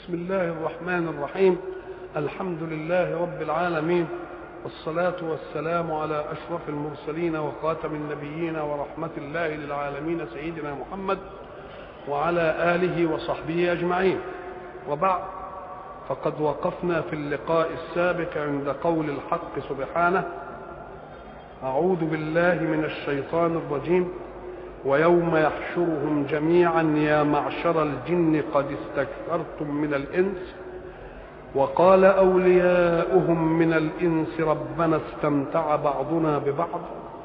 بسم الله الرحمن الرحيم الحمد لله رب العالمين والصلاة والسلام على أشرف المرسلين وخاتم النبيين ورحمة الله للعالمين سيدنا محمد وعلى آله وصحبه أجمعين وبعد فقد وقفنا في اللقاء السابق عند قول الحق سبحانه أعوذ بالله من الشيطان الرجيم ويوم يحشرهم جميعا يا معشر الجن قد استكثرتم من الإنس وقال أولياؤهم من الإنس ربنا استمتع بعضنا ببعض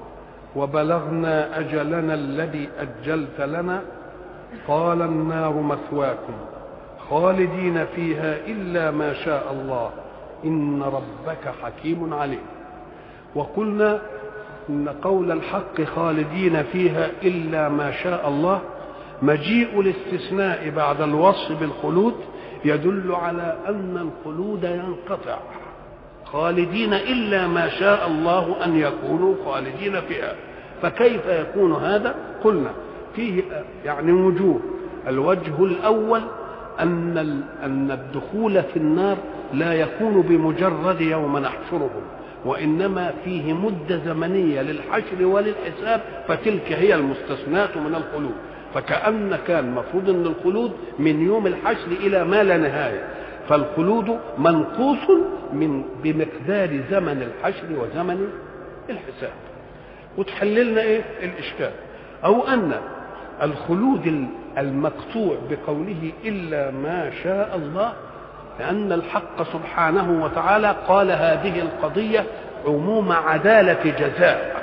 وبلغنا أجلنا الذي أجلت لنا قال النار مثواكم خالدين فيها إلا ما شاء الله إن ربك حكيم عليم وقلنا إن قول الحق خالدين فيها إلا ما شاء الله مجيء الاستثناء بعد الوصف بالخلود يدل على أن الخلود ينقطع خالدين إلا ما شاء الله أن يكونوا خالدين فيها فكيف يكون هذا قلنا فيه يعني وجوه الوجه الأول أن أن الدخول في النار لا يكون بمجرد يوم نحشرهم وإنما فيه مدة زمنية للحشر وللحساب فتلك هي المستثناة من الخلود فكأن كان مفروض أن الخلود من يوم الحشر إلى ما لا نهاية فالخلود منقوص من بمقدار زمن الحشر وزمن الحساب وتحللنا ايه الاشكال او ان الخلود المقطوع بقوله الا ما شاء الله لان الحق سبحانه وتعالى قال هذه القضيه عموم عداله جزاء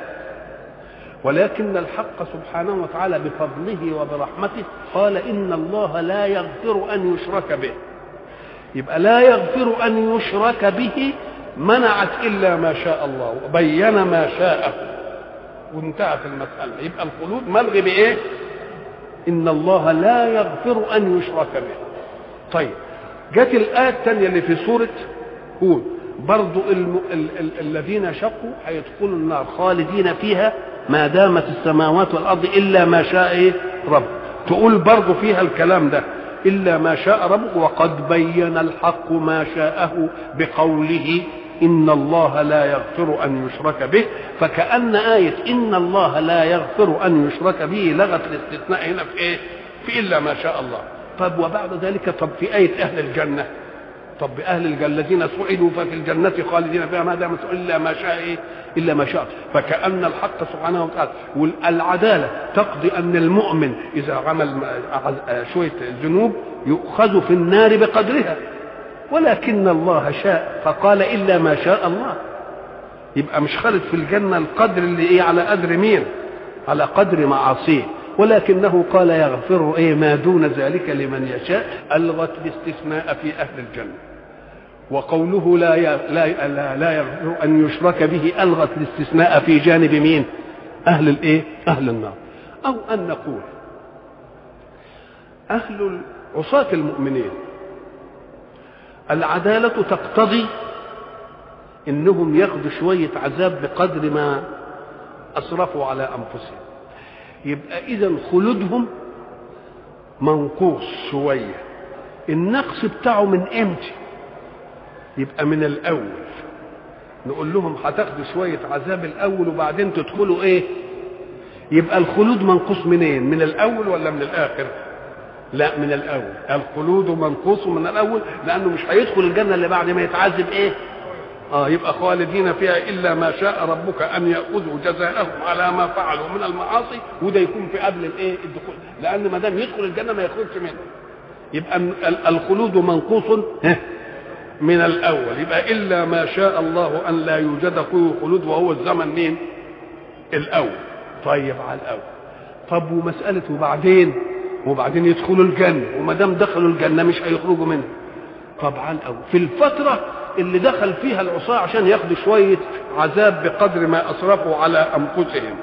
ولكن الحق سبحانه وتعالى بفضله وبرحمته قال ان الله لا يغفر ان يشرك به يبقى لا يغفر ان يشرك به منعت الا ما شاء الله وبين ما شاءه وانتهت المساله يبقى الخلود ملغي بايه ان الله لا يغفر ان يشرك به طيب جت الايه الثانيه اللي في سوره هود برضو الم... ال... ال... الذين شقوا هيدخلوا النار خالدين فيها ما دامت السماوات والارض الا ما شاء إيه؟ رب تقول برضو فيها الكلام ده الا ما شاء رب وقد بين الحق ما شاءه بقوله ان الله لا يغفر ان يشرك به فكان ايه ان الله لا يغفر ان يشرك به لغت الاستثناء هنا في ايه في الا ما شاء الله طب وبعد ذلك طب في ايه اهل الجنه طب اهل الجنه الذين سعدوا ففي الجنه خالدين فيها ما دامت الا ما شاء ايه الا ما شاء فكان الحق سبحانه وتعالى والعداله تقضي ان المؤمن اذا عمل شويه ذنوب يؤخذ في النار بقدرها ولكن الله شاء فقال الا ما شاء الله يبقى مش خالد في الجنه القدر اللي ايه على قدر مين على قدر معاصيه ولكنه قال يغفر ايه ما دون ذلك لمن يشاء الغت الاستثناء في اهل الجنه وقوله لا لا لا, لا يغفر ان يشرك به الغت الاستثناء في جانب مين اهل الايه اهل النار او ان نقول اهل عصاة المؤمنين العدالة تقتضي انهم ياخذوا شوية عذاب بقدر ما اسرفوا على انفسهم يبقى اذا خلودهم منقوص شويه النقص بتاعه من امتى يبقى من الاول نقول لهم هتاخدوا شويه عذاب الاول وبعدين تدخلوا ايه يبقى الخلود منقوص منين من الاول ولا من الاخر لا من الاول الخلود منقوص من الاول لانه مش هيدخل الجنه اللي بعد ما يتعذب ايه اه يبقى خالدين فيها الا ما شاء ربك ان ياخذوا جزاءهم على ما فعلوا من المعاصي وده يكون في قبل الايه الدخول لان ما دام يدخل الجنه ما يخرجش منها يبقى الخلود منقوص من الاول يبقى الا ما شاء الله ان لا يوجد فيه خلود وهو الزمن مين الاول طيب على الاول طب ومساله وبعدين وبعدين يدخلوا الجنه وما دام دخلوا الجنه مش هيخرجوا منها طبعا أو في الفتره اللي دخل فيها العصاة عشان ياخدوا شوية عذاب بقدر ما أسرفوا على أنفسهم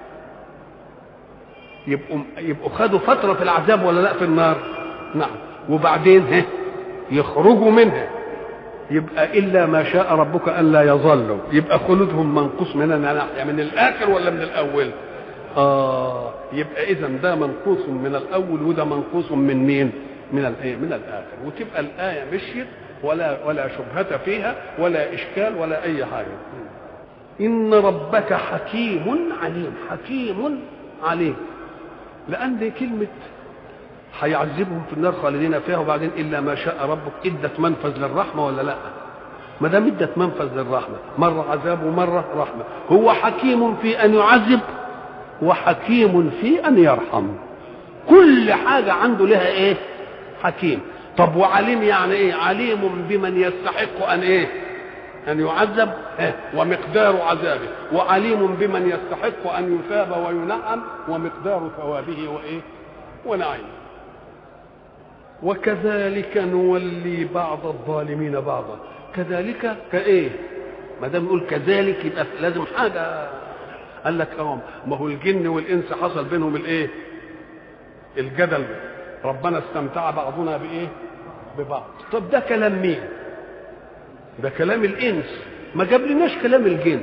يبقوا يبقوا خدوا فترة في العذاب ولا لا في النار؟ نعم وبعدين ها يخرجوا منها يبقى إلا ما شاء ربك ألا يظلوا يبقى خلودهم منقوص من ناحية من الآخر ولا من الأول؟ آه يبقى إذا ده منقوص من الأول وده منقوص من مين؟ من الايه من الاخر وتبقى الايه مشيت ولا ولا شبهه فيها ولا اشكال ولا اي حاجه ان ربك حكيم عليم حكيم عليم لان دي كلمه هيعذبهم في النار خالدين فيها وبعدين الا ما شاء ربك ادت منفذ للرحمه ولا لا ما دام ادت منفذ للرحمه مره عذاب ومره رحمه هو حكيم في ان يعذب وحكيم في ان يرحم كل حاجه عنده لها ايه حكيم طب وعليم يعني ايه عليم بمن يستحق ان ايه ان يعذب إيه؟ ومقدار عذابه وعليم بمن يستحق ان يثاب وينعم ومقدار ثوابه وايه ونعيمه وكذلك نولي بعض الظالمين بعضا كذلك كايه ما دام يقول كذلك يبقى لازم حاجه قال لك اه ما هو الجن والانس حصل بينهم الايه الجدل ربنا استمتع بعضنا بايه ببعض طب ده كلام مين ده كلام الانس ما جاب لناش كلام الجن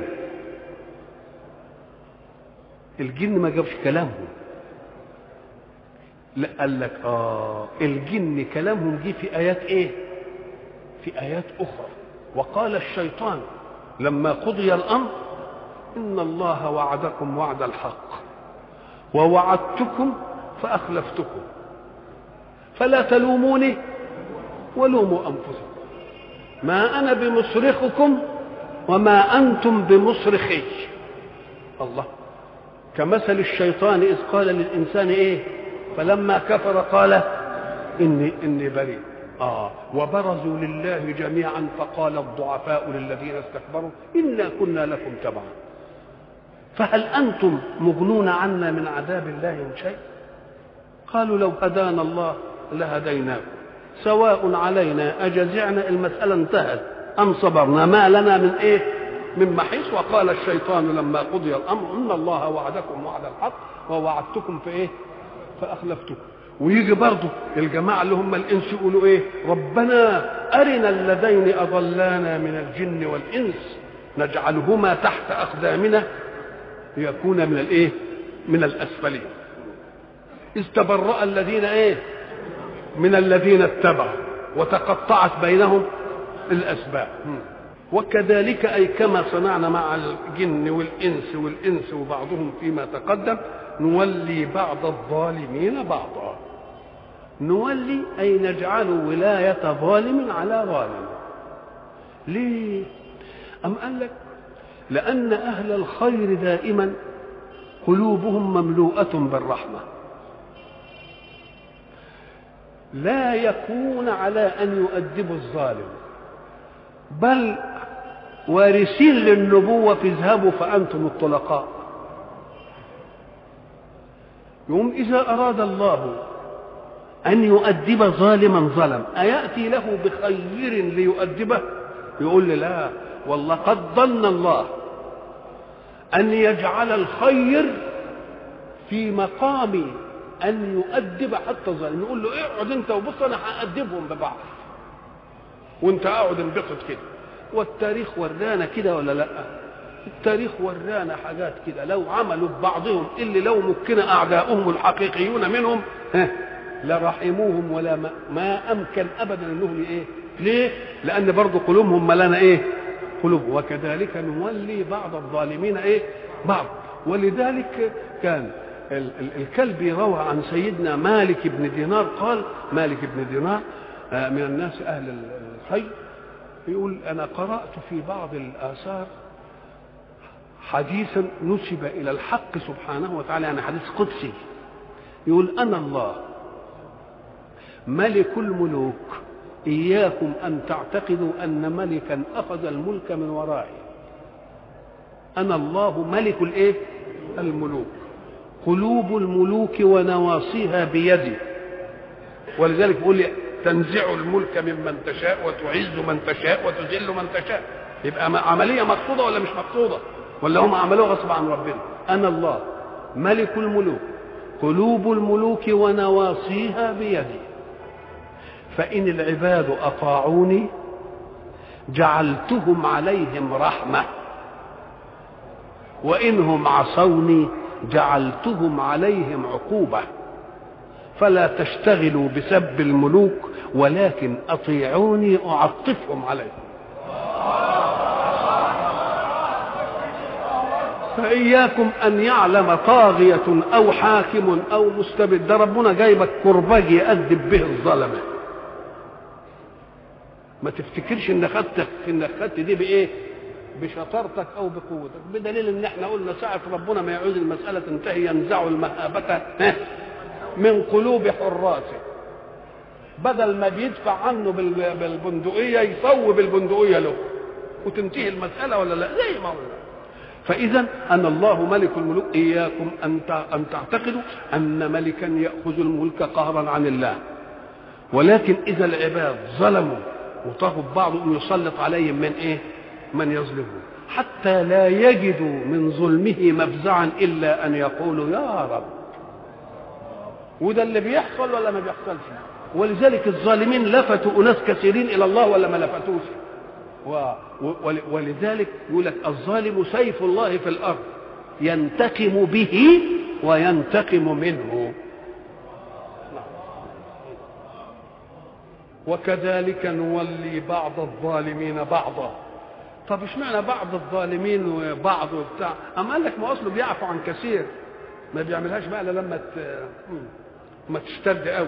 الجن ما جابش كلامهم لا قال لك اه الجن كلامهم جه في ايات ايه في ايات اخرى وقال الشيطان لما قضي الامر ان الله وعدكم وعد الحق ووعدتكم فاخلفتكم فلا تلوموني ولوموا انفسكم ما انا بمصرخكم وما انتم بمصرخي الله كمثل الشيطان اذ قال للانسان ايه فلما كفر قال اني اني بريء اه وبرزوا لله جميعا فقال الضعفاء للذين استكبروا انا كنا لكم تبعا فهل انتم مغنون عنا من عذاب الله من شيء قالوا لو هدانا الله لهديناكم سواء علينا اجزعنا المساله انتهت ام صبرنا ما لنا من ايه من محيص وقال الشيطان لما قضي الامر ان الله وعدكم وعد الحق ووعدتكم في ايه فاخلفتكم ويجي برضه الجماعه اللي هم الانس يقولوا ايه ربنا ارنا اللذين اضلانا من الجن والانس نجعلهما تحت اقدامنا ليكون من الايه من الاسفلين اذ تبرأ الذين ايه من الذين اتبعوا وتقطعت بينهم الاسباب وكذلك اي كما صنعنا مع الجن والانس والانس وبعضهم فيما تقدم نولي بعض الظالمين بعضا نولي اي نجعل ولايه ظالم على ظالم ليه ام قال لك لان اهل الخير دائما قلوبهم مملوءه بالرحمه لا يكون على ان يؤدبوا الظالم بل وارثين للنبوه اذهبوا فانتم الطلقاء يوم إذا أراد الله أن يؤدب ظالما ظلم أيأتي له بخير ليؤدبه يقول لي لا والله قد ظن الله أن يجعل الخير في مقام أن يؤدب حتى الظالم يقول له اقعد أنت وبص أنا هأدبهم ببعض وأنت اقعد انبسط كده والتاريخ ورانا كده ولا لأ؟ التاريخ ورانا حاجات كده لو عملوا ببعضهم اللي لو مكن اعداؤهم الحقيقيون منهم ها لرحموهم ولا ما, ما امكن ابدا انهم ايه ليه لان برضه قلوبهم ملانه ايه قلوب وكذلك نولي بعض الظالمين ايه بعض ولذلك كان ال- ال- الكلبي روى عن سيدنا مالك بن دينار قال مالك بن دينار آه، من الناس اهل الخير يقول انا قرات في بعض الاثار حديثا نسب الى الحق سبحانه وتعالى يعني حديث قدسي يقول انا الله ملك الملوك اياكم ان تعتقدوا ان ملكا اخذ الملك من ورائي انا الله ملك الايه الملوك قلوب الملوك ونواصيها بيدي ولذلك بيقول لي تنزع الملك ممن تشاء وتعز من تشاء وتذل من تشاء يبقى عمليه مقصوده ولا مش مقصوده ولا هم عملوها غصب عن ربنا انا الله ملك الملوك قلوب الملوك ونواصيها بيدي فان العباد اطاعوني جعلتهم عليهم رحمه وانهم عصوني جعلتهم عليهم عقوبه فلا تشتغلوا بسب الملوك ولكن اطيعوني اعطفهم عليكم فإياكم أن يعلم طاغية أو حاكم أو مستبد ده ربنا جايبك كرباج يأدب به الظلمة ما تفتكرش ان خدت انك خدت دي بايه؟ بشطارتك او بقوتك بدليل ان احنا قلنا ساعه ربنا ما يعود المساله تنتهي ينزع المهابه من قلوب حراسه بدل ما بيدفع عنه بالبندقيه يصوب البندقيه له وتنتهي المساله ولا لا زي ما قلنا فاذا ان الله ملك الملوك اياكم ان ان تعتقدوا ان ملكا ياخذ الملك قهرا عن الله ولكن اذا العباد ظلموا وطغوا بعضهم يسلط عليهم من ايه من يظلمهم حتى لا يجدوا من ظلمه مفزعا الا ان يقولوا يا رب وده اللي بيحصل ولا ما بيحصلش ولذلك الظالمين لفتوا اناس كثيرين الى الله ولا ما لفتوش و... ولذلك يقول لك الظالم سيف الله في الارض ينتقم به وينتقم منه وكذلك نولي بعض الظالمين بعضا طب اشمعنى بعض الظالمين وبعض وبتاع اما قال لك ما اصله بيعفو عن كثير ما بيعملهاش بقى الا لما ت... ما تشتد قوي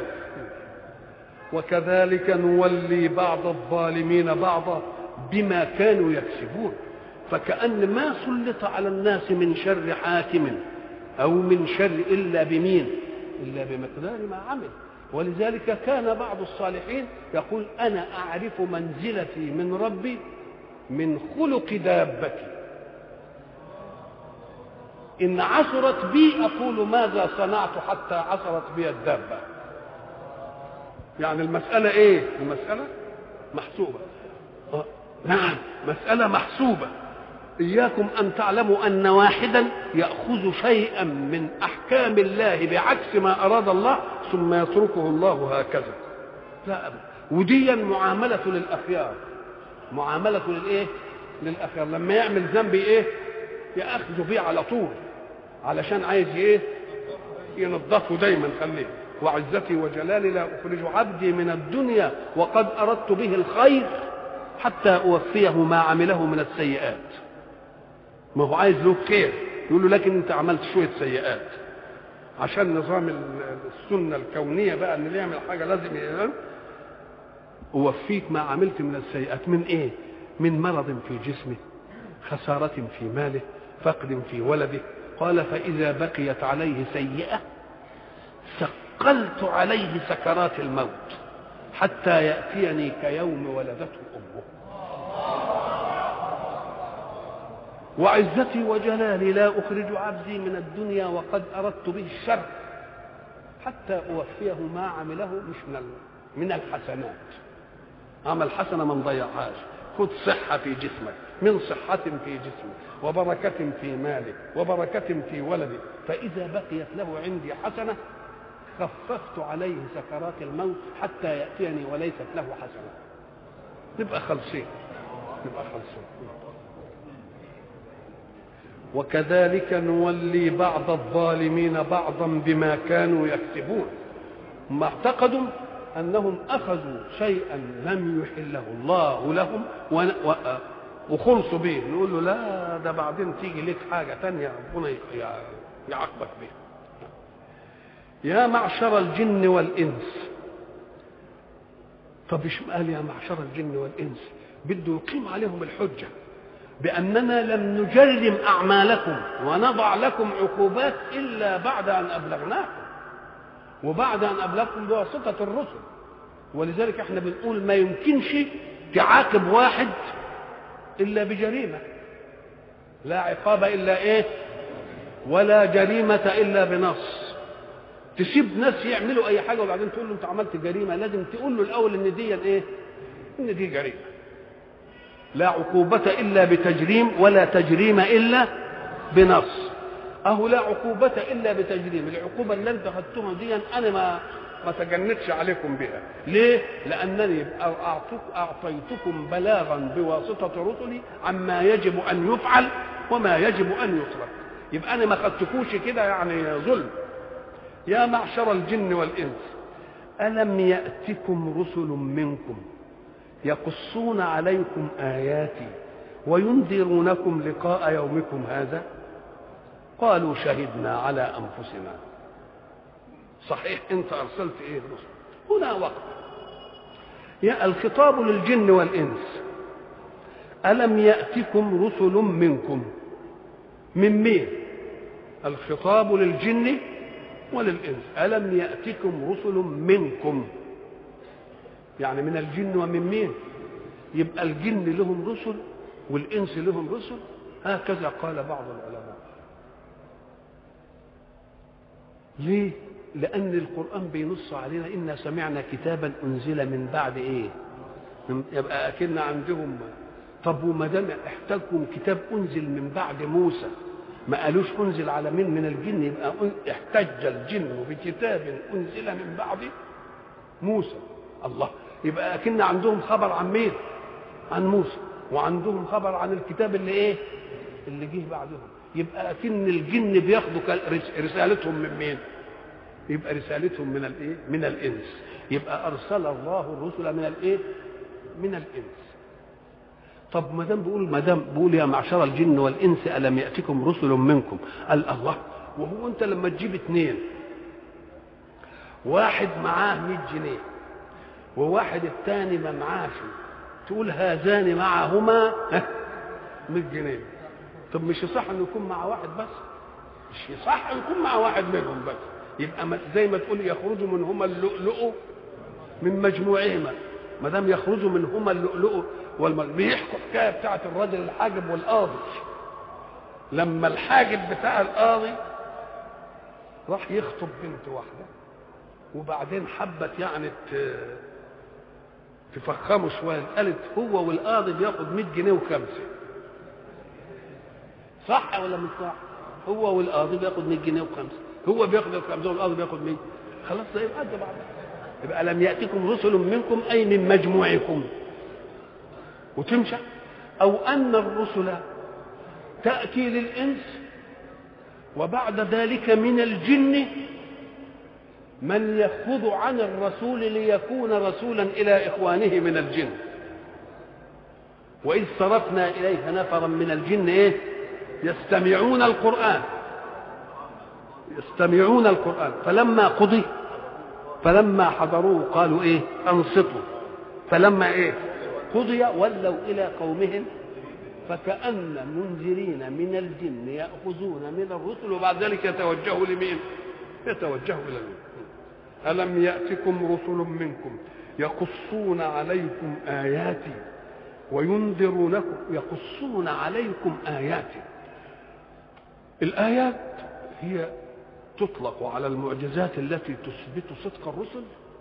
وكذلك نولي بعض الظالمين بعضا بما كانوا يكسبون فكأن ما سلط على الناس من شر حاكم أو من شر إلا بمين إلا بمقدار ما عمل ولذلك كان بعض الصالحين يقول أنا أعرف منزلتي من ربي من خلق دابتي إن عثرت بي أقول ماذا صنعت حتى عثرت بي الدابة يعني المسألة إيه المسألة محسوبة آه. نعم مسألة محسوبة إياكم أن تعلموا أن واحدا يأخذ شيئا من أحكام الله بعكس ما أراد الله ثم يتركه الله هكذا لا أبدا وديا معاملة للأخيار معاملة للإيه؟ للأخيار لما يعمل ذنب إيه؟ يأخذ بيه على طول علشان عايز إيه؟ ينظفه دايما خليه وعزتي وجلالي لا أخرج عبدي من الدنيا وقد أردت به الخير حتى أوفيه ما عمله من السيئات ما هو عايز له خير يقول له لكن انت عملت شويه سيئات عشان نظام السنه الكونيه بقى ان اللي يعمل حاجه لازم يعمل اوفيك ما عملت من السيئات من ايه من مرض في جسمه خساره في ماله فقد في ولده قال فاذا بقيت عليه سيئه ثقلت عليه سكرات الموت حتى ياتيني كيوم ولدته امه وعزتي وجلالي لا أخرج عبدي من الدنيا وقد أردت به الشر حتى أوفيه ما عمله مش من من الحسنات عمل حسنة ما نضيعهاش خذ صحة في جسمك من صحة في جسمك وبركة في مالك وبركة في ولدك فإذا بقيت له عندي حسنة خففت عليه سكرات الموت حتى يأتيني وليست له حسنة نبقى خلصين نبقى خلصين وكذلك نولي بعض الظالمين بعضا بما كانوا يكسبون هم اعتقدوا انهم اخذوا شيئا لم يحله الله لهم وخلصوا به نقول له لا ده بعدين تيجي لك حاجه تانية ربنا يعاقبك بها يا معشر الجن والانس طب ايش قال يا معشر الجن والانس بده يقيم عليهم الحجه بأننا لم نجرم أعمالكم ونضع لكم عقوبات إلا بعد أن أبلغناكم وبعد أن أبلغكم بواسطة الرسل ولذلك احنا بنقول ما يمكنش تعاقب واحد إلا بجريمة لا عقاب إلا إيه ولا جريمة إلا بنص تسيب ناس يعملوا أي حاجة وبعدين تقول له أنت عملت جريمة لازم تقول له الأول إن دي إيه إن دي جريمة لا عقوبة إلا بتجريم ولا تجريم إلا بنص أهو لا عقوبة إلا بتجريم العقوبة اللي أنت خدتها دي أنا ما ما تجنتش عليكم بها ليه لأنني أعطيتكم بلاغا بواسطة رسلي عما يجب أن يفعل وما يجب أن يترك يبقى أنا ما خدتكوش كده يعني ظلم يا معشر الجن والإنس ألم يأتكم رسل منكم يقصون عليكم آياتي وينذرونكم لقاء يومكم هذا قالوا شهدنا على أنفسنا صحيح أنت أرسلت إيه رسل هنا وقت يا الخطاب للجن والإنس ألم يأتكم رسل منكم من مين الخطاب للجن وللإنس ألم يأتكم رسل منكم يعني من الجن ومن مين يبقى الجن لهم رسل والإنس لهم رسل هكذا قال بعض العلماء ليه لأن القرآن بينص علينا إنا سمعنا كتابا أنزل من بعد إيه يبقى أكن عندهم طب وما دام احتاجكم كتاب أنزل من بعد موسى ما قالوش انزل على مين من الجن يبقى احتج الجن بكتاب انزل من بعد موسى الله يبقى اكن عندهم خبر عن مين عن موسى وعندهم خبر عن الكتاب اللي ايه اللي جه بعدهم يبقى اكن الجن بياخدوا رسالتهم من مين يبقى رسالتهم من الايه من الانس يبقى ارسل الله الرسل من الايه من الانس طب ما دام بيقول ما دام بيقول يا معشر الجن والانس الم ياتكم رسل منكم قال الله وهو انت لما تجيب اثنين واحد معاه 100 جنيه وواحد الثاني ما معاش تقول هذان معهما 100 جنيه طب مش يصح انه يكون مع واحد بس مش يصح يكون مع واحد منهم بس يبقى زي ما تقول يخرج منهما اللؤلؤ من مجموعهما ما دام يخرج منهما اللؤلؤ والمجموع بيحكوا حكايه بتاعت الرجل الحاجب والقاضي لما الحاجب بتاع القاضي راح يخطب بنت واحده وبعدين حبت يعني تفخمه شويه قالت هو والقاضي بياخد 100 جنيه وخمسه صح ولا مش صح؟ هو والقاضي بياخد 100 جنيه وخمسه هو بياخد الخمسه والقاضي بياخد 100 خلاص ده يبقى قد بعض يبقى لم ياتكم رسل منكم اي من مجموعكم وتمشى او ان الرسل تاتي للانس وبعد ذلك من الجن من يخوض عن الرسول ليكون رسولا الى اخوانه من الجن واذ صرفنا اليك نفرا من الجن ايه يستمعون القران يستمعون القران فلما قضي فلما حضروه قالوا ايه انصتوا فلما ايه قضي ولوا الى قومهم فكأن منذرين من الجن يأخذون من الرسل وبعد ذلك يتوجهوا لمين؟ يتوجهوا إلى مين؟ ألم يأتكم رسل منكم يقصون عليكم آياتي وينذرونكم يقصون عليكم آياتي الآيات هي تطلق على المعجزات التي تثبت صدق الرسل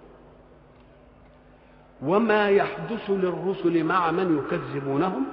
وما يحدث للرسل مع من يكذبونهم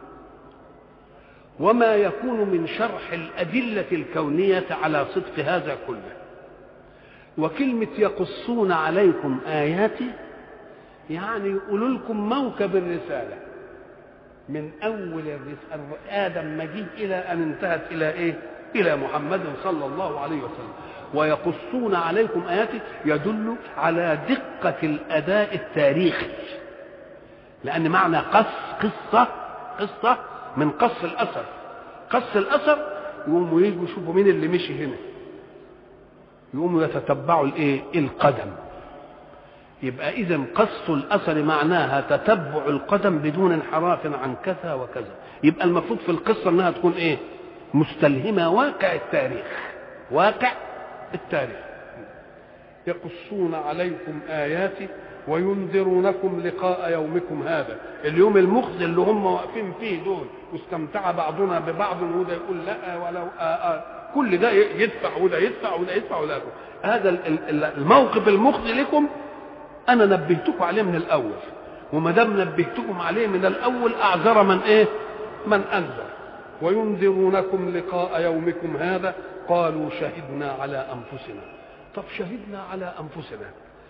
وما يكون من شرح الأدلة الكونية على صدق هذا كله وكلمة يقصون عليكم آياتي يعني يقولوا لكم موكب الرسالة من أول الرسالة آدم ما جه إلى أن انتهت إلى إيه؟ إلى محمد صلى الله عليه وسلم ويقصون عليكم آياتي يدل على دقة الأداء التاريخي لأن معنى قص قصة قصة من قص الأثر قص الأثر يقوموا يجوا يشوفوا مين اللي مشي هنا يقوموا يتتبعوا الايه القدم يبقى اذا قص الاثر معناها تتبع القدم بدون انحراف عن كذا وكذا يبقى المفروض في القصه انها تكون ايه مستلهمه واقع التاريخ واقع التاريخ يقصون عليكم اياتي وينذرونكم لقاء يومكم هذا اليوم المخزي اللي هم واقفين فيه دول واستمتع بعضنا ببعض وده يقول لا ولو آآ آآ كل ده يدفع وده يدفع وده يدفع وده يدفع هذا الموقف المخزي لكم انا نبهتكم عليه من الاول وما دام نبهتكم عليه من الاول اعذر من ايه من انذر وينذرونكم لقاء يومكم هذا قالوا شهدنا على انفسنا طب شهدنا على انفسنا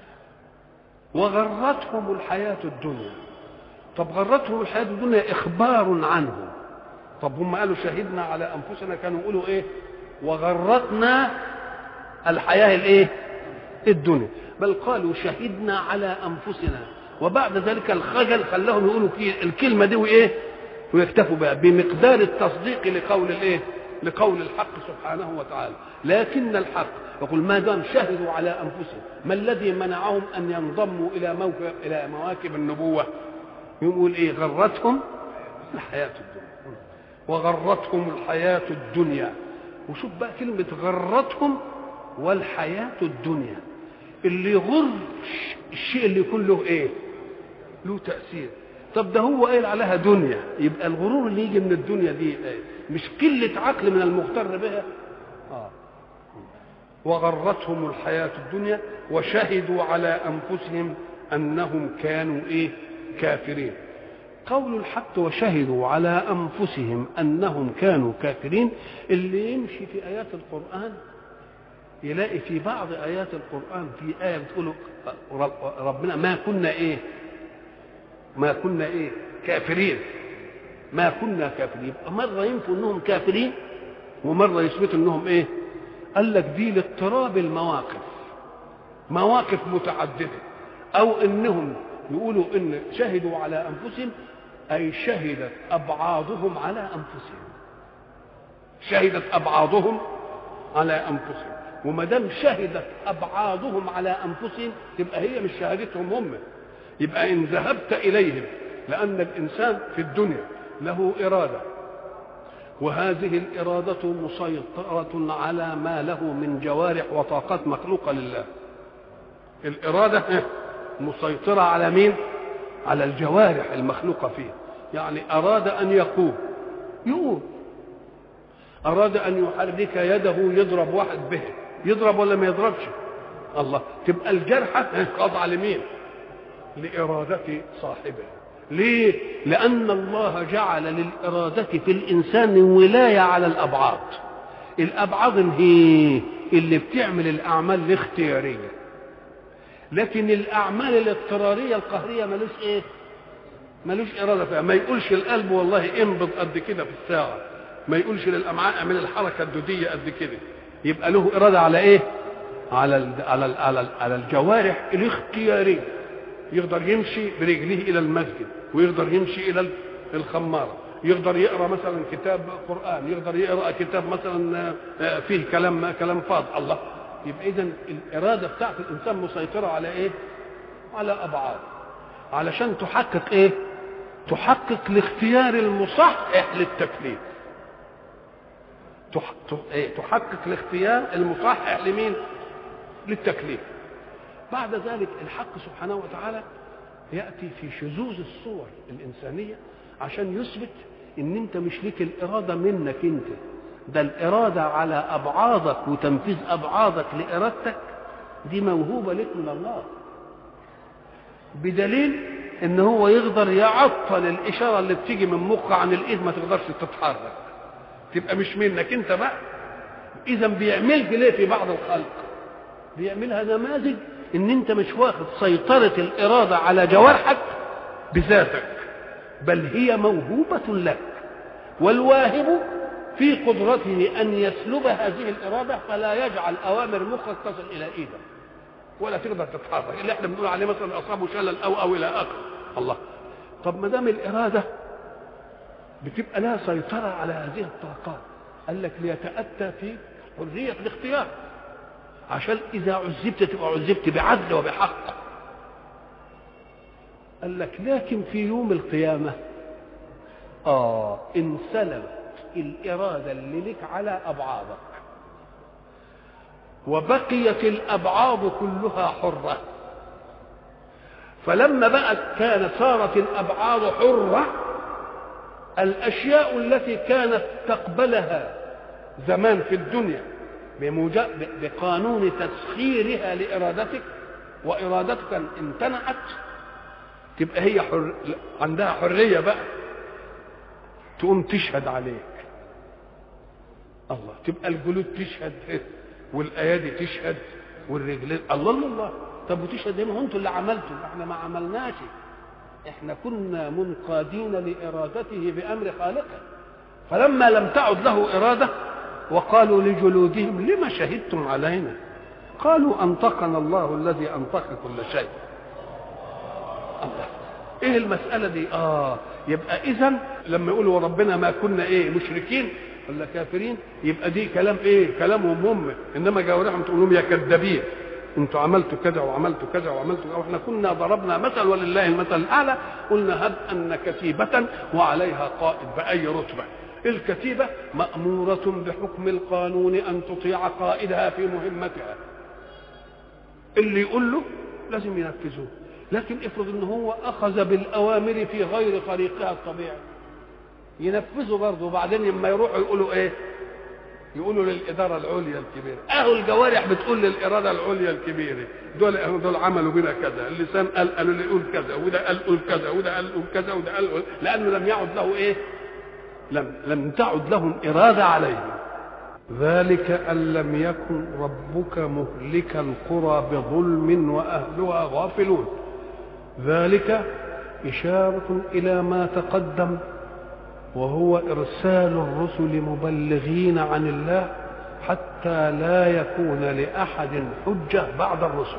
وغرتهم الحياة الدنيا طب غرتهم الحياة الدنيا إخبار عنه طب هم قالوا شهدنا على أنفسنا كانوا يقولوا إيه وغرتنا الحياه الايه الدنيا بل قالوا شهدنا على انفسنا وبعد ذلك الخجل خلاهم يقولوا الكلمه دي وايه ويكتفوا بها بمقدار التصديق لقول الايه لقول الحق سبحانه وتعالى لكن الحق يقول ما دام شهدوا على انفسهم ما الذي منعهم ان ينضموا الى موكب الى مواكب النبوه يقول ايه غرتهم الحياه الدنيا وغرتهم الحياه الدنيا وشوف بقى كلمه غرتهم والحياه الدنيا اللي يغر الشيء اللي يكون له ايه له تاثير طب ده هو قايل عليها دنيا يبقى الغرور اللي يجي من الدنيا دي إيه؟ مش قله عقل من المغتر بها آه. وغرتهم الحياه الدنيا وشهدوا على انفسهم انهم كانوا ايه كافرين قول الحق وشهدوا على انفسهم انهم كانوا كافرين اللي يمشي في ايات القران يلاقي في بعض ايات القران في ايه بتقول ربنا ما كنا ايه ما كنا ايه كافرين ما كنا كافرين يبقى مره ينفوا انهم كافرين ومره يثبتوا انهم ايه قال لك دي لاضطراب المواقف مواقف متعدده او انهم يقولوا ان شهدوا على انفسهم اي شهدت ابعاضهم على انفسهم شهدت ابعاضهم على انفسهم وما دام شهدت ابعاضهم على انفسهم تبقى هي مش شهادتهم هم يبقى ان ذهبت اليهم لان الانسان في الدنيا له اراده وهذه الاراده مسيطره على ما له من جوارح وطاقات مخلوقه لله الاراده مسيطره على مين على الجوارح المخلوقه فيه يعني اراد ان يقوم يقوم اراد ان يحرك يده يضرب واحد به يضرب ولا ما يضربش الله تبقى الجرحه خاضعه لمين لإرادة صاحبها ليه؟ لأن الله جعل للإرادة في الإنسان ولاية على الأبعاد الأبعاد هي اللي بتعمل الأعمال الاختيارية لكن الأعمال الاضطرارية القهرية ملوش إيه؟ ملوش إرادة فيها ما يقولش القلب والله انبض قد كده في الساعة ما يقولش للأمعاء اعمل الحركة الدودية قد كده يبقى له إرادة على إيه؟ على ال على ال على, ال على الجوارح الاختياريه يقدر يمشي برجليه الى المسجد ويقدر يمشي الى الخماره يقدر يقرا مثلا كتاب قران يقدر يقرا كتاب مثلا فيه كلام كلام فاض الله يبقى اذا الاراده بتاعت الانسان مسيطره على ايه على ابعاد علشان تحقق ايه تحقق الاختيار المصحح للتكليف تحقق الاختيار المصحح لمين للتكليف بعد ذلك الحق سبحانه وتعالى ياتي في شذوذ الصور الانسانيه عشان يثبت ان انت مش ليك الاراده منك انت ده الاراده على ابعاضك وتنفيذ ابعاضك لارادتك دي موهوبه لك من الله بدليل ان هو يقدر يعطل الاشاره اللي بتيجي من مخ عن الايد ما تقدرش تتحرك تبقى مش منك انت بقى اذا بيعمل ليه في بعض الخلق بيعملها نماذج ان انت مش واخد سيطرة الارادة على جوارحك بذاتك بل هي موهوبة لك والواهب في قدرته ان يسلب هذه الاراده فلا يجعل اوامر مخك تصل الى ايدك ولا تقدر تتحرك اللي احنا بنقول عليه مثلا اصابه شلل او او الى اخره الله طب ما دام الاراده بتبقى لها سيطره على هذه الطاقات قال لك ليتاتى في حريه الاختيار عشان اذا عذبت تبقى عذبت بعدل وبحق قال لك لكن في يوم القيامه اه انسلبت الاراده اللي لك على ابعادك وبقيت الابعاد كلها حره فلما بقت كانت صارت الابعاد حره الاشياء التي كانت تقبلها زمان في الدنيا بقانون تسخيرها لارادتك وارادتك امتنعت تبقى هي حر... عندها حريه بقى تقوم تشهد عليك الله تبقى الجلود تشهد والايادي تشهد والرجلين الله الله الله طب وتشهد ما هو انتوا اللي عملتوا احنا ما عملناش احنا كنا منقادين لارادته بامر خالقه فلما لم تعد له اراده وقالوا لجلودهم لما شهدتم علينا قالوا انطقنا الله الذي انطق كل شيء الله ايه المساله دي اه يبقى اذا لما يقولوا ربنا ما كنا ايه مشركين ولا كافرين يبقى دي كلام ايه كلامهم هم انما جوارحهم تقول لهم يا كذابين انتوا عملتوا كذا وعملتوا كذا وعملتوا كذا واحنا كنا ضربنا مثل ولله المثل الاعلى قلنا هب ان كتيبه وعليها قائد باي رتبه الكتيبه ماموره بحكم القانون ان تطيع قائدها في مهمتها اللي يقول له لازم ينفذوه لكن افرض ان هو اخذ بالاوامر في غير طريقها الطبيعي ينفذوا برضه وبعدين لما يروحوا يقولوا ايه يقولوا للاداره العليا الكبيره اهو الجوارح بتقول للاراده العليا الكبيره دول دول عملوا بنا كذا اللسان قال قالوا لي قول كذا وده قال قول كذا وده قال قول كذا وده قال قول لانه لم يعد له ايه لم لم تعد لهم اراده عليه ذلك ان لم يكن ربك مهلك القرى بظلم واهلها غافلون ذلك اشاره الى ما تقدم وهو ارسال الرسل مبلغين عن الله حتى لا يكون لاحد حجه بعد الرسل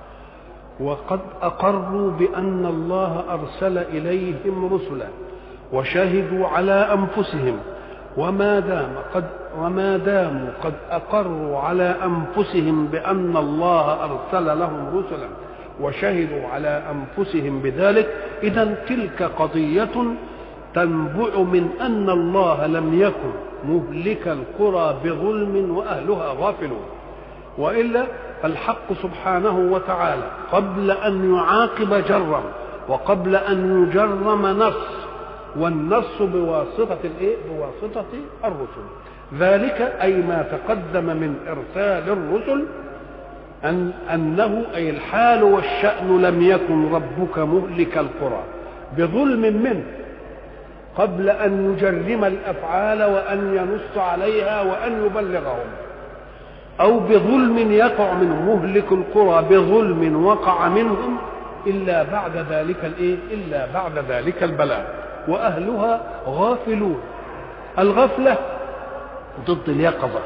وقد اقروا بان الله ارسل اليهم رسلا وشهدوا على انفسهم وما دام قد وما داموا قد اقروا على انفسهم بان الله ارسل لهم رسلا وشهدوا على انفسهم بذلك اذا تلك قضيه تنبع من ان الله لم يكن مهلك القرى بظلم واهلها غافلون والا الحق سبحانه وتعالى قبل ان يعاقب جرم وقبل ان يجرم نص والنص بواسطه الايه بواسطه الرسل ذلك اي ما تقدم من ارسال الرسل أن أنه أي الحال والشأن لم يكن ربك مهلك القرى بظلم منه قبل أن يجرم الأفعال وأن ينص عليها وأن يبلغهم أو بظلم يقع منه مهلك القرى بظلم وقع منهم إلا بعد ذلك الإيه؟ إلا بعد ذلك البلاء وأهلها غافلون الغفلة ضد اليقظة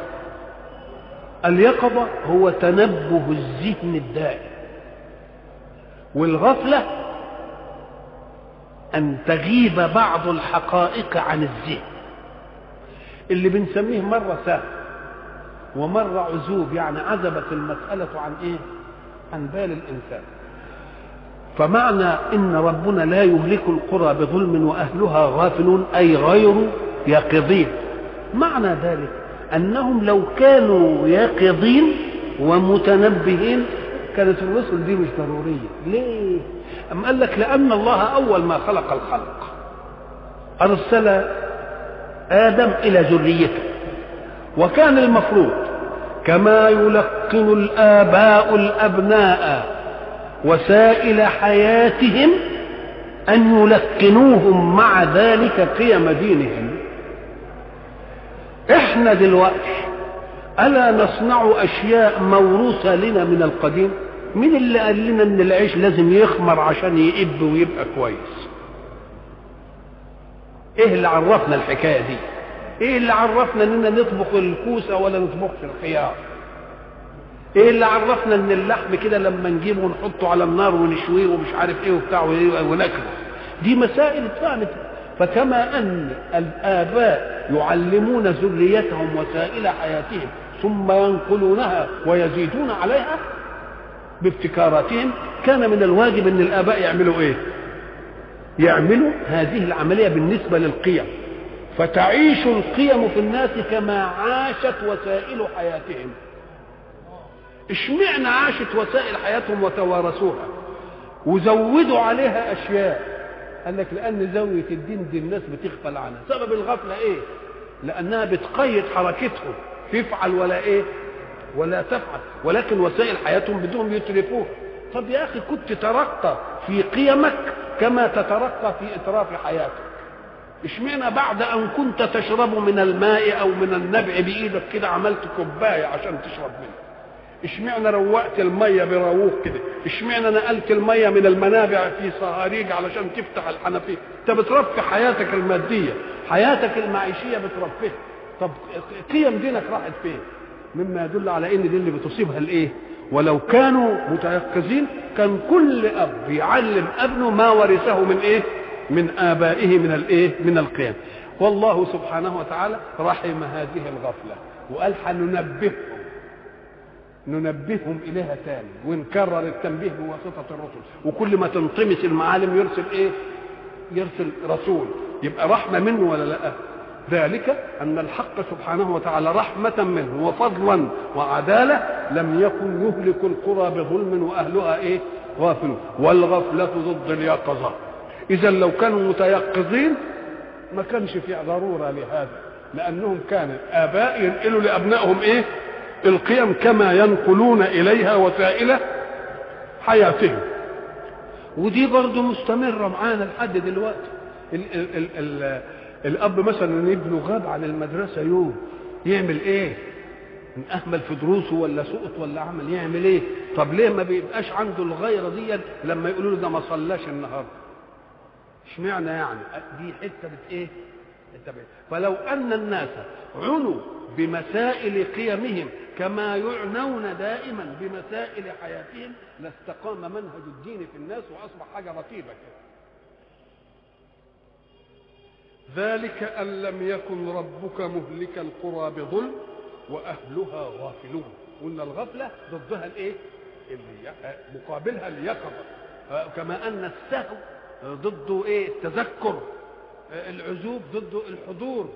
اليقظة هو تنبه الذهن الدائم والغفلة أن تغيب بعض الحقائق عن الذهن اللي بنسميه مرة سهل ومرة عزوب يعني عزبت المسألة عن إيه؟ عن بال الإنسان فمعنى إن ربنا لا يهلك القرى بظلم وأهلها غافلون أي غير يقظين معنى ذلك انهم لو كانوا يقظين ومتنبهين كانت الرسل دي مش ضروريه ليه ام قال لك لان الله اول ما خلق الخلق ارسل ادم الى ذريته وكان المفروض كما يلقن الاباء الابناء وسائل حياتهم ان يلقنوهم مع ذلك قيم دينهم احنا دلوقتي الا نصنع اشياء موروثه لنا من القديم مين اللي قال لنا ان العيش لازم يخمر عشان يئب ويبقى كويس ايه اللي عرفنا الحكايه دي ايه اللي عرفنا اننا نطبخ الكوسه ولا نطبخش الخيار ايه اللي عرفنا ان اللحم كده لما نجيبه ونحطه على النار ونشويه ومش عارف ايه وبتاع وناكله دي مسائل اتفهمت فكما ان الاباء يعلمون ذريتهم وسائل حياتهم ثم ينقلونها ويزيدون عليها بابتكاراتهم كان من الواجب ان الاباء يعملوا ايه يعملوا هذه العمليه بالنسبه للقيم فتعيش القيم في الناس كما عاشت وسائل حياتهم اشمعنى عاشت وسائل حياتهم وتوارثوها وزودوا عليها اشياء قال لك لان زاويه الدين دي الناس بتغفل عنها سبب الغفله ايه لانها بتقيد حركتهم تفعل ولا ايه ولا تفعل ولكن وسائل حياتهم بدهم يتركوها طب يا اخي كنت ترقى في قيمك كما تترقى في اطراف حياتك اشمعنى بعد ان كنت تشرب من الماء او من النبع بايدك كده عملت كوبايه عشان تشرب منها اشمعنى روقت الميه برووق كده اشمعنى نقلت الميه من المنابع في صهاريج علشان تفتح الحنفيه انت بترفه حياتك الماديه حياتك المعيشيه بترفه طب قيم دينك راحت فين مما يدل على ان دي اللي بتصيبها الايه ولو كانوا متيقظين كان كل اب يعلم ابنه ما ورثه من ايه من ابائه من الايه من القيم والله سبحانه وتعالى رحم هذه الغفله وقال حننبههم ننبههم اليها تاني ونكرر التنبيه بواسطه الرسل وكل ما تنطمس المعالم يرسل ايه يرسل رسول يبقى رحمه منه ولا لا ذلك ان الحق سبحانه وتعالى رحمه منه وفضلا وعداله لم يكن يهلك القرى بظلم واهلها ايه غافلون والغفله ضد اليقظه اذا لو كانوا متيقظين ما كانش في ضروره لهذا لانهم كان اباء ينقلوا لابنائهم ايه القيم كما ينقلون اليها وسائل حياتهم ودي برضه مستمره معانا لحد دلوقتي ال ال ال ال الاب مثلا ابنه غاب عن المدرسه يوم يعمل ايه ان اهمل في دروسه ولا سقط ولا عمل يعمل ايه طب ليه ما بيبقاش عنده الغيره دي لما يقولوا له ده ما صلاش النهارده اشمعنى يعني دي حته بت ايه حته بت فلو ان الناس عنوا بمسائل قيمهم كما يعنون دائما بمسائل حياتهم لاستقام منهج الدين في الناس واصبح حاجه رتيبه كده ذلك ان لم يكن ربك مهلك القرى بظلم واهلها غافلون قلنا الغفله ضدها الايه اللي مقابلها اليقظه كما ان السهو ضده ايه التذكر العزوب ضده الحضور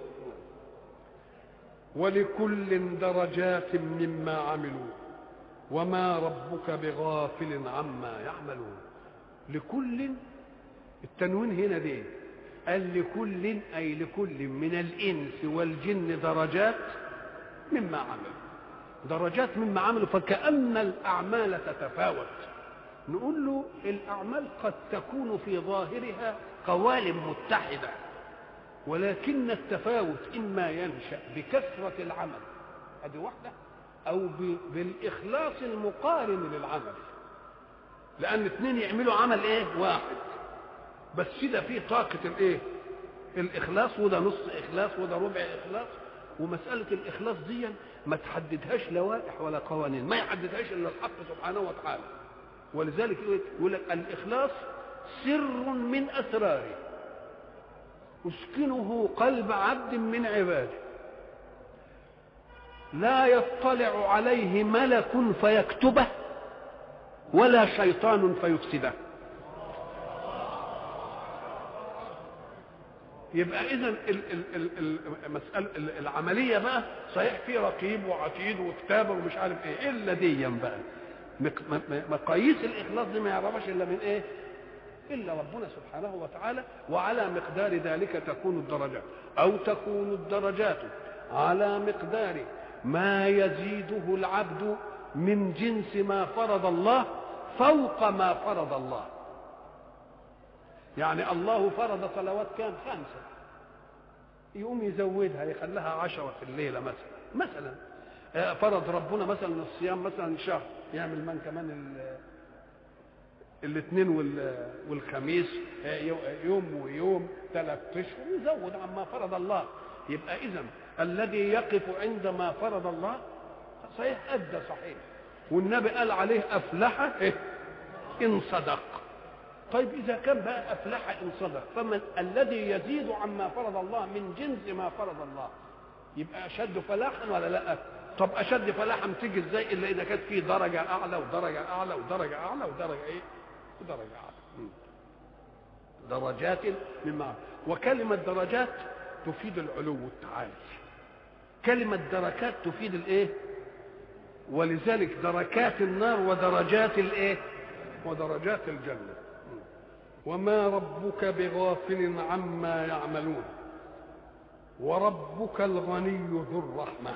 ولكل درجات مما عملوا وما ربك بغافل عما يعملون لكل التنوين هنا دي قال لكل اي لكل من الانس والجن درجات مما عملوا درجات مما عملوا فكأن الأعمال تتفاوت نقول له الأعمال قد تكون في ظاهرها قوالب متحدة ولكن التفاوت إما ينشأ بكثرة العمل هذه واحدة أو بالإخلاص المقارن للعمل لأن اثنين يعملوا عمل إيه واحد بس كده فيه طاقة الإيه الإخلاص وده نص إخلاص وده ربع إخلاص ومسألة الإخلاص دي ما تحددهاش لوائح ولا قوانين ما يحددهاش إلا الحق سبحانه وتعالى ولذلك يقول لك الإخلاص سر من أسراره يسكنه قلب عبد من عباده لا يطلع عليه ملك فيكتبه ولا شيطان فيفسده يبقى اذا المساله العمليه بقى صحيح في رقيب وعتيد وكتابه ومش عارف ايه الا ديا بقى مقاييس الاخلاص دي ما يعرفش الا من ايه الا ربنا سبحانه وتعالى وعلى مقدار ذلك تكون الدرجات او تكون الدرجات على مقدار ما يزيده العبد من جنس ما فرض الله فوق ما فرض الله يعني الله فرض صلوات كام خمسة يقوم يزودها يخليها عشرة في الليلة مثلا مثلا فرض ربنا مثلا الصيام مثلا شهر يعمل من كمان الاثنين والخميس يوم ويوم ثلاث اشهر يزود عما فرض الله يبقى اذا الذي يقف عند ما فرض الله صحيح ادى صحيح والنبي قال عليه افلح ان صدق طيب اذا كان بقى افلح ان صدق فمن الذي يزيد عما فرض الله من جنس ما فرض الله يبقى اشد فلاحا ولا لا طب اشد فلاحا تيجي ازاي الا اذا كانت في درجه اعلى ودرجه اعلى ودرجه اعلى ودرجه ايه ودرجه اعلى درجات مما وكلمه درجات تفيد العلو والتعالي كلمه دركات تفيد الايه ولذلك دركات النار ودرجات الايه ودرجات الجنه وما ربك بغافل عما يعملون وربك الغني ذو الرحمه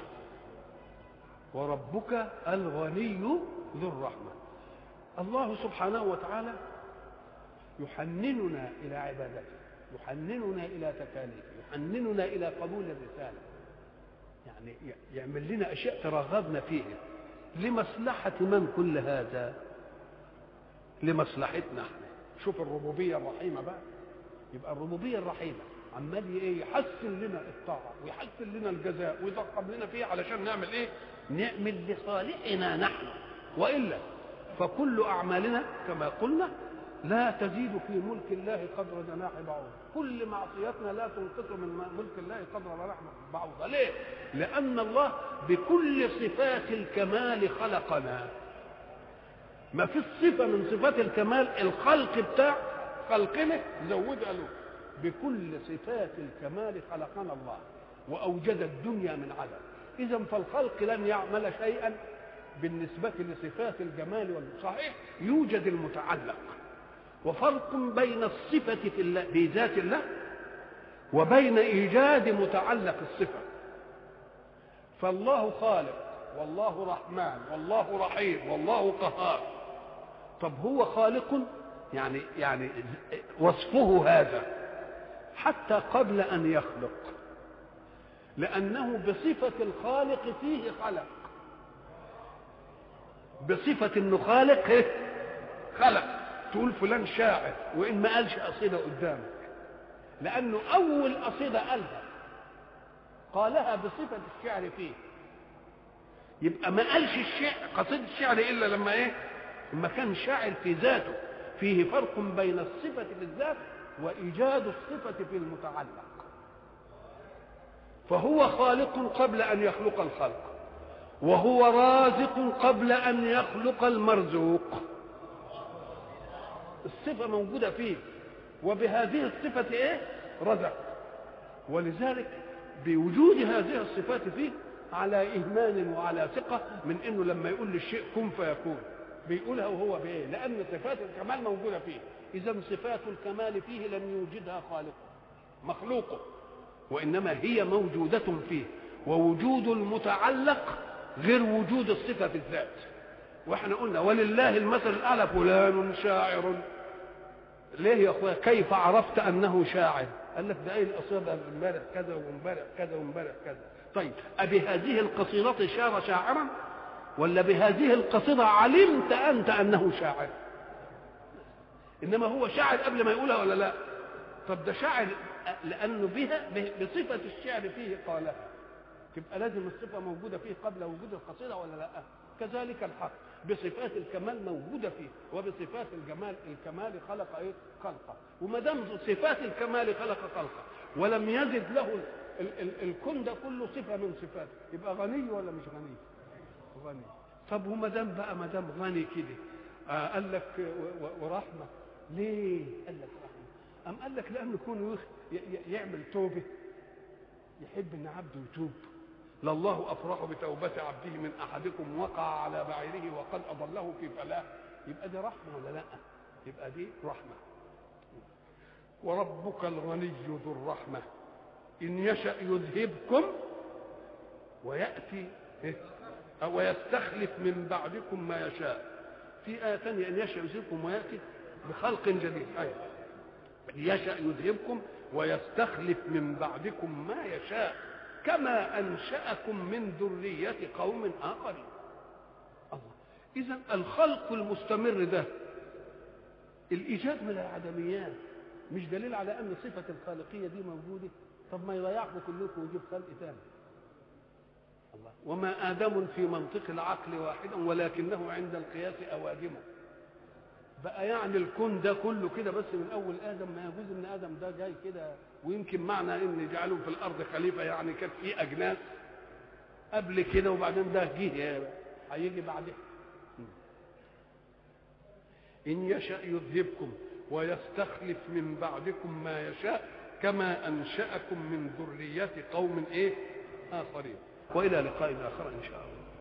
وربك الغني ذو الرحمه الله سبحانه وتعالى يحنننا الى عبادته يحنننا الى تكاليفه يحنننا الى قبول الرساله يعني يعمل لنا اشياء ترغبنا فيها لمصلحه من كل هذا لمصلحتنا احنا شوف الربوبيه الرحيمه بقى يبقى الربوبيه الرحيمه عمال ايه يحسن لنا الطاعه ويحسن لنا الجزاء ويضخم لنا فيه علشان نعمل ايه نعمل لصالحنا نحن والا فكل اعمالنا كما قلنا لا تزيد في ملك الله قدر جناح بعوضة كل معصيتنا لا تنقص من ملك الله قدر جناح بعوضة ليه لأن الله بكل صفات الكمال خلقنا ما في صفة من صفات الكمال الخلق بتاع خلقنا زودها له بكل صفات الكمال خلقنا الله وأوجد الدنيا من عدم إذا فالخلق لن يعمل شيئا بالنسبة لصفات الجمال والصحيح يوجد المتعلق وفرق بين الصفة في الله في ذات الله وبين إيجاد متعلق الصفة فالله خالق والله رحمن والله رحيم والله قهار طب هو خالق يعني يعني وصفه هذا حتى قبل أن يخلق لأنه بصفة الخالق فيه خلق بصفة انه خالق خلق تقول فلان شاعر وان ما قالش قصيدة قدامك لانه اول قصيدة قالها قالها بصفة الشعر فيه يبقى ما قالش الشعر قصيدة الشعر الا لما ايه لما كان شاعر في ذاته فيه فرق بين الصفة في الذات وإيجاد الصفة في المتعلق فهو خالق قبل أن يخلق الخلق وهو رازق قبل أن يخلق المرزوق الصفة موجودة فيه وبهذه الصفة إيه؟ رزق ولذلك بوجود هذه الصفات فيه على إيمان وعلى ثقة من إنه لما يقول للشيء كن فيكون بيقولها وهو بإيه؟ لأن صفات الكمال موجودة فيه إذا صفات الكمال فيه لم يوجدها خالقه مخلوقه وإنما هي موجودة فيه ووجود المتعلق غير وجود الصفة في الذات واحنا قلنا ولله المثل الأعلى فلان شاعر ليه يا اخويا كيف عرفت انه شاعر قال لك ده ايه القصيده امبارح كذا وامبارح كذا وامبارح كذا طيب أبهذه القصيدة شار شاعرا ولا بهذه القصيدة علمت أنت أنه شاعر إنما هو شاعر قبل ما يقولها ولا لا طب ده شاعر لأنه بها بصفة الشعر فيه قالها تبقى لازم الصفة موجودة فيه قبل وجود القصيدة ولا لا كذلك الحق بصفات الكمال موجودة فيه وبصفات الجمال الكمال خلق ايه خلقه وما دام صفات الكمال خلق خلقه ولم يزد له ال ال الكون ده كله صفة من صفاته يبقى غني ولا مش غني غني طب وما دام بقى ما دام غني كده آه قال لك ورحمة ليه قال لك رحمة أم قال لك لأنه يكون يعمل توبة يحب ان عبده يتوب لله افرح بتوبه عبده من احدكم وقع على بعيره وقد اضله في فلاه يبقى دي رحمه ولا لا يبقى دي رحمه وربك الغني ذو الرحمه ان يشا يذهبكم وياتي ويستخلف من بعدكم ما يشاء في آية ثانية أن يشاء يذهبكم ويأتي بخلق جديد أيوة يشاء يذهبكم ويستخلف من بعدكم ما يشاء كما أنشأكم من ذرية قوم آخرين الله إذا الخلق المستمر ده الإيجاد من العدميات مش دليل على أن صفة الخالقية دي موجودة طب ما يضيعكم كلكم ويجيب خلق ثاني الله وما آدم في منطق العقل واحدا ولكنه عند القياس أوادمه بقى يعني الكون ده كله كده بس من اول ادم ما يجوز ان ادم ده جاي كده ويمكن معنى ان جعله في الارض خليفه يعني كانت في اجناس قبل كده وبعدين ده جه هيجي بعدها ان يشا يذهبكم ويستخلف من بعدكم ما يشاء كما انشاكم من ذريه قوم ايه اخرين والى لقاء اخر ان شاء الله